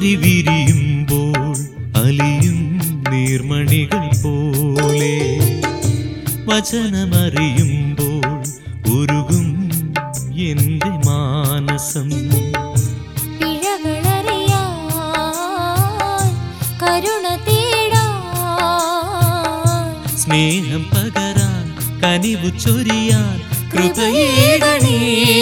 പുലരി വിരിയുമ്പോൾ അലിയും നീർമണികൾ പോലെ വചനമറിയുമ്പോൾ ഉരുകും എന്റെ മാനസം പിഴകളറിയാൻ കരുണ തേടാൻ സ്നേഹം പകരാൻ കനിവു ചൊരിയാൻ കൃപയേകണേ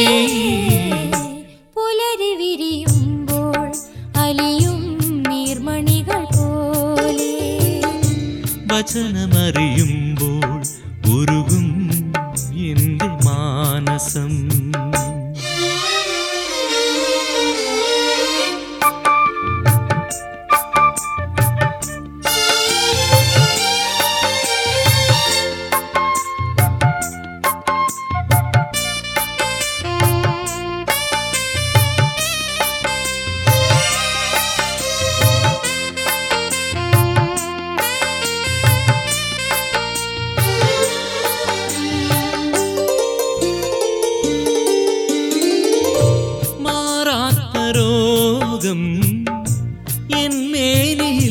പുലരി വിരിയുമ്പോൾ അലിയും നീർമണികൾ പോലെ വചനമറിയുമ്പോൾ ഉരുകും എന്റെ മാനസം മാറാത്ത രോഗം എന്മേനിയിൽ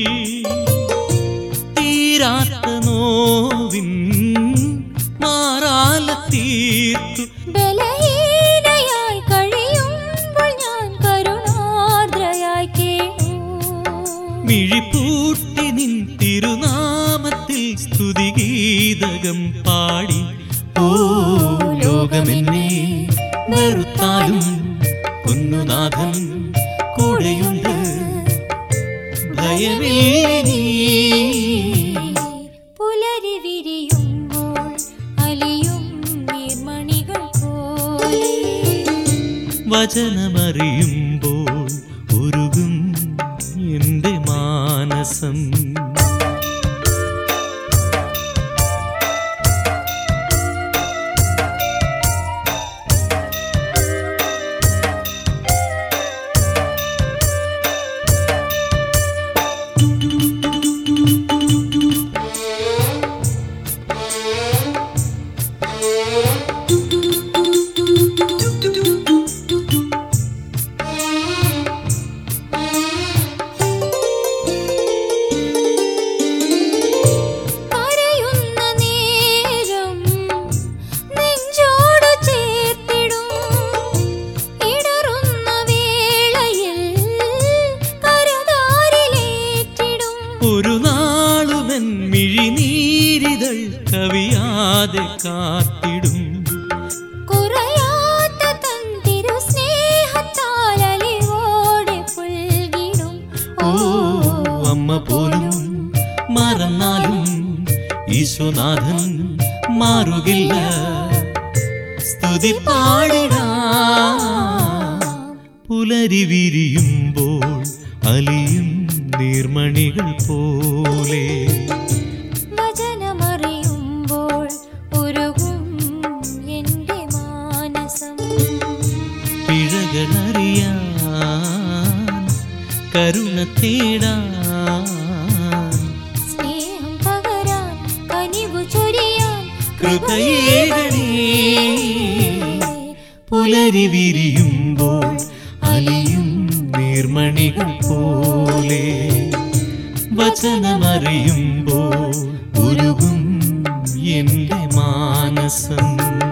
തീരാത്ത നോവിൻ മാറാല തീർത്തു ബലഹീനയായി കഴിയുമ്പോൾ ഞാൻ കരുണാർദ്രയായി കേണു മിഴിപ്പൂട്ടി നിൻ തിരുനാമത്തിൽ സ്തുതിഗീതകം പാടി ഓ ലോകമെന്നെ വെറുത്താലും പൊന്നുനാഥൻ കൂടെയുണ്ട് ഭയമില്ല നീ പുലരി വിരിയുമ്പോൾ അലിയും നീർമണികൾ പോലെ വചനമറിയുമ്പോൾ ഉരുകും എന്റെ മാനസം കരയുന്ന നേരം നെഞ്ചോട് ചേർത്തിടും ഇടറുന്ന വേളയിൽ കരതാരിലേറ്റിടും ഒരു നാളുമെൻ മിഴിനീരിതൾ കവിയാതെ കാത്തിടും കുറയാത്ത തൻ തിരുസ്നേഹത്താൽ അലിവോടെ പുൽകിടും ഓ അമ്മ പോലും മറന്നാലും ഈശോനാഥൻ മാറുകില്ല സ്തുതി പാടിടാ പുലരി വിരിയുമ്പോൾ അലിയും നീർമണികൾ പോലെ വചനമറിയുമ്പോൾ ഉരുകും എൻ്റെ മാനസം പിഴകളറിയാൻ കരുണ തേടാൻ സ്നേഹം പകരാൻ കനിവു ചൊരിയാൻ കൃപയേകണേ പുലരി വിരിയുമ്പോൾ അലിയും നീർമണികൾ പോലെ വചനമറിയുമ്പോൾ ഉരുകും എന്റെ മാനസം